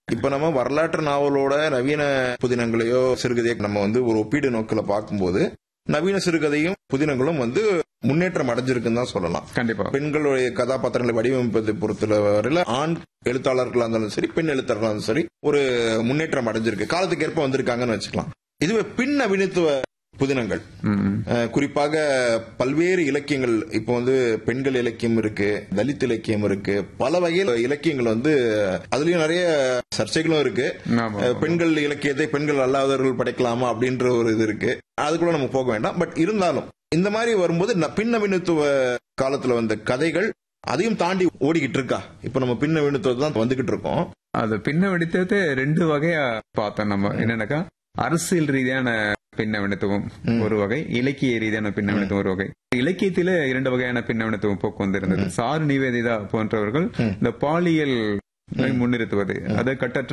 இப்ப நம்ம வரலாற்று நாவலோட நவீன புதினங்களையோ சிறுகதையோ நம்ம வந்து ஒரு ஒப்பீடு நோக்கில பார்க்கும்போது நவீன சிறுகதையும் புதினங்களும் வந்து முன்னேற்றம் அடைஞ்சிருக்குன்னு தான் சொல்லலாம் கண்டிப்பா பெண்களுடைய கதாபாத்திரங்களை வடிவமைப்பதை பொறுத்தவரையில ஆண் எழுத்தாளர்களா இருந்தாலும் சரி பெண் எழுத்தாளர்களா இருந்தாலும் சரி ஒரு முன்னேற்றம் அடைஞ்சிருக்கு காலத்துக்கு ஏற்ப வந்திருக்காங்கன்னு வச்சுக்கலாம் இதுவே பின் நவீனத்துவ புதினங்கள் ம். அஹ், குறிப்பாக பல்வேறு இலக்கியங்கள் இப்போ வந்து பெண்கள் இலக்கியம் இருக்கு தலித் இலக்கியம் இருக்கு பல வகையில் இலக்கியங்கள் வந்து அதுலயும் நிறைய சர்ச்சைகளும் இருக்கு ஆமா. அஹ், பெண்கள் இலக்கியத்தை பெண்கள் அல்லாதவர்கள் படைக்கலாமா அப்படின்ற ஒரு இது இருக்கு அதுக்குள்ள நம்ம போக வேண்டாம் பட் இருந்தாலும் இந்த மாதிரி வரும்போது ந- பின் நவீனத்துவ காலத்துல வந்த கதைகள் அதையும் தாண்டி ஓடிக்கிட்டு இருக்கா இப்ப நம்ம பின் நவீனத்துவத்தை தான் வந்துகிட்டு இருக்கோம் அது பின்ன வெடித்தது ரெண்டு வகையா பார்த்தோம் நம்ம என்னன்னாக்கா அரசியல் ரீதியான பின்னவனத்துவம் ஒரு வகை இலக்கிய ரீதியான பின்னவனத்துவம் ஒரு வகை இலக்கியத்தில இரண்டு வகையான பின்னவனத்துவம் போக்கு வந்திருந்தது சாரு நிவேதிதா போன்றவர்கள் இந்த பாலியல் முன்னிறுத்துவது அது கட்டற்ற